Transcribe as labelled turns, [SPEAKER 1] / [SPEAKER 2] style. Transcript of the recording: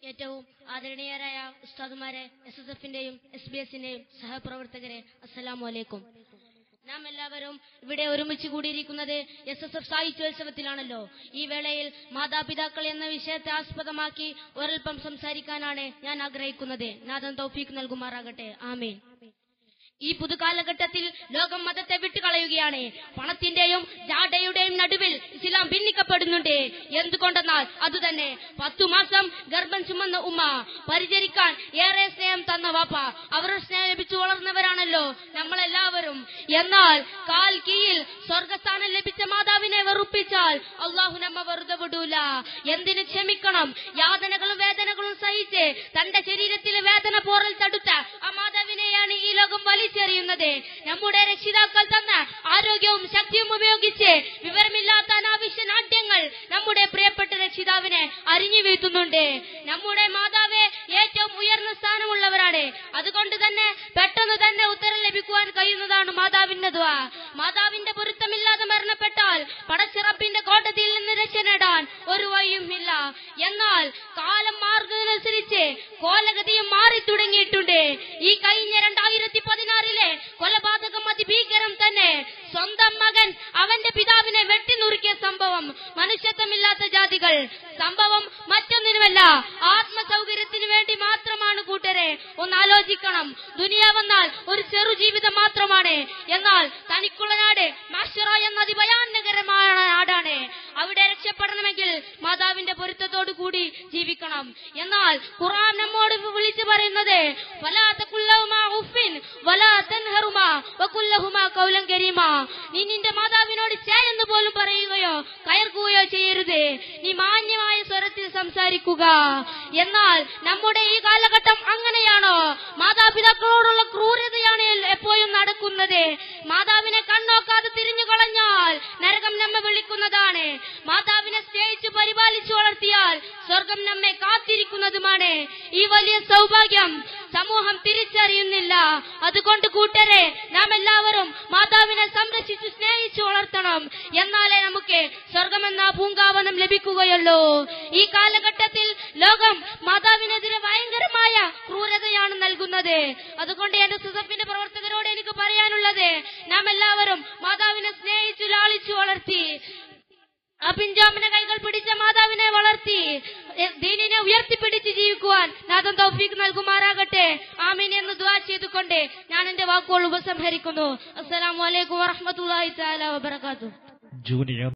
[SPEAKER 1] ഏറ്റവും ആദരണീയരായ ഉസ്താദുമാരെ എസ് എസ് എഫിന്റെയും എസ് ബി എസിന്റെയും സഹപ്രവർത്തകരെ അസ്സലാമു അലൈക്കും നാം എല്ലാവരും ഇവിടെ ഒരുമിച്ച് കൂടിയിരിക്കുന്നത് എസ് എസ് എഫ് സാഹിത്യോത്സവത്തിലാണല്ലോ ഈ വേളയിൽ മാതാപിതാക്കൾ എന്ന വിഷയത്തെ ആസ്പദമാക്കി ഒരൽപ്പം സംസാരിക്കാനാണ് ഞാൻ ആഗ്രഹിക്കുന്നത് നാഥൻ തൗഫീഖ് നൽകുമാറാകട്ടെ ആമീൻ ഈ പുതുകാലഘട്ടത്തിൽ ലോകം മതത്തെ വിട്ടുകളയുകയാണ് പണത്തിന്റെയും ജാടയുടെയും നടുവിൽ ഇസ്ലാം ഭിന്നിക്കപ്പെടുന്നുണ്ട് എന്തുകൊണ്ടെന്നാൽ അതുതന്നെ പത്തു മാസം ഗർഭം ചുമന്ന ഉമ്മ പരിചരിക്കാൻ ഏറെ സ്നേഹം തന്ന വാപ്പ അവരുടെ സ്നേഹം ലഭിച്ചു വളർന്നവരാണല്ലോ നമ്മളെല്ലാവരും എന്നാൽ കാൽ കീയിൽ സ്വർഗസ്ഥാനം ലഭിച്ച മാതാവിനെ വെറുപ്പിച്ചാൽ അള്ളാഹു നമ്മ വെറുതെ വിടൂല എന്തിനു ക്ഷമിക്കണം യാതനകളും വേദനകളും സഹിച്ച് തന്റെ ശരീരത്തിലെ വേദന പോറൽ തടുത്ത ആ മാതാവിനെയാണ് ഈ ലോകം വലിച്ചെറിയുന്നത് നമ്മുടെ രക്ഷിതാക്കൾ തന്ന ആരോഗ്യവും ശക്തിയും ഉപയോഗിച്ച് വിവരമില്ലാത്ത അനാവശ്യ നാട്യങ്ങൾ നമ്മുടെ പ്രിയപ്പെട്ട രക്ഷിതാവിനെ അരിഞ്ഞു വീഴ്ത്തുന്നുണ്ട് നമ്മുടെ മാതാവ് ഏറ്റവും ഉയർന്ന സ്ഥാനമുള്ളവരാണ് അതുകൊണ്ട് തന്നെ പെട്ടെന്ന് തന്നെ ഉത്തരം ലഭിക്കുവാൻ കഴിയുന്നതാണ് മാതാവിന്റെ ദ്വാ മാതാവിന്റെ പൊരുത്തമില്ലാതെ മരണപ്പെട്ടാൽ പടച്ചിറപ്പിന്റെ കോട്ടത്തിൽ നിന്ന് രക്ഷ നേടാൻ ഒരു വഴിയും ഇല്ല എന്നാൽ കാലം മാറുന്നതിനനുസരിച്ച് കോലഗതിയും മാറി തുടങ്ങിയിട്ടുണ്ട് ഈ കഴിഞ്ഞ രണ്ടായിരത്തി പതിനാറിലെ കൊലപാതകം അതിഭീകരം തന്നെ സ്വന്തം മകൻ അവന്റെ പിതാവിനെ വെട്ടിനുറുക്കിയ സംഭവം മനുഷ്യത്വമില്ലാത്ത ജാതികൾ സംഭവം മറ്റൊന്നിനുമല്ല ആത്മസൗകര്യത്തിന് വേണ്ടി മാത്രമാണ് കൂട്ടരെ ഒന്ന് ആലോചിക്കണം ദുനിയാവെന്നാൽ ഒരു ചെറു ജീവിതം മാത്രമാണ് എന്നാൽ തനിക്കുള്ള നാട് മാഷറ എന്ന അതിഭയാനകരമായ നാടാണ് അവിടെ രക്ഷപ്പെടണമെങ്കിൽ മാതാവിന്റെ പൊരുത്തത്തോടു കൂടി ജീവിക്കണം എന്നാൽ ഖുർആൻ നമ്മോട് വിളിച്ചു പറയുന്നത് "ഫലാ തഖുല്ലഹുമാ ഉഫ്ഫിൻ വലാ തൻഹറുമാ വഖുല്ലഹുമാ ഖൗലൻ കരീമാ." നീ നിന്റെ മാതാവിനോട് ചേ എന്ന് പോലും പറയുകയോ കയർക്കുകയോ ചെയ്യരുത് നീ മാന്യമായ സ്വരത്തിൽ സംസാരിക്കുക എന്നാൽ നമ്മുടെ ഈ കാലഘട്ടം അങ്ങനെയാണോ മാതാപിതാക്കളോടുള്ള ക്രൂരതയാണ് എപ്പോഴും നടക്കുന്നത് മാതാവിനെ കണ്ണോക്കാതെ തിരിഞ്ഞു കളഞ്ഞാൽ നരകം നമ്മെ വിളിക്കുന്നതാണ് മാതാവിനെ സ്നേഹിച്ചു പരിപാലിച്ചു വളർത്തിയാൽ സ്വർഗം നമ്മെ കാത്തിരിക്കുന്നതുമാണ് ഈ വലിയ സൗഭാഗ്യം സമൂഹം തിരിച്ചറിയുന്നില്ല അതുകൊണ്ട് കൂട്ടരെ നാം എല്ലാവരും മാതാവിനെ സംരക്ഷിച്ച് സ്നേഹിച്ചു വളർത്തണം എന്നാലേ നമുക്ക് സ്വർഗമെന്ന പൂങ്കാവനം ലഭിക്കുകയുള്ളൂ ഈ കാലഘട്ടത്തിൽ ലോകം മാതാവിനെതിരെ ഭയങ്കരമായ ക്രൂരതയാണ് നൽകുന്നത് അതുകൊണ്ട് എന്റെ സുസഫിന്റെ പ്രവർത്തകരോട് എനിക്ക് പറയാനുള്ളത് നാം എല്ലാവരും മാതാവിനെ സ്നേഹിച്ചു ലാളിച്ചു വളർത്തി ആ പിഞ്ചാമിന്റെ കൈകൾ പിടിച്ച മാതാവിനെ വളർത്തി എ- ദീനിനെ ഉയർത്തിപ്പിടിച്ച് ജീവിക്കുവാൻ നാഥൻ തൗഫീഖ് നൽകുമാറാകട്ടെ ആമീൻ എന്ന് ദുആ ചെയ്തുകൊണ്ട് ഞാൻ എന്റെ വാക്കുകൾ ഉപസംഹരിക്കുന്നു അസ്സലാമു അലൈക്കും വറഹ്മത്തുള്ളാഹി തആല വബറകാതുഹു
[SPEAKER 2] ജൂനിയർ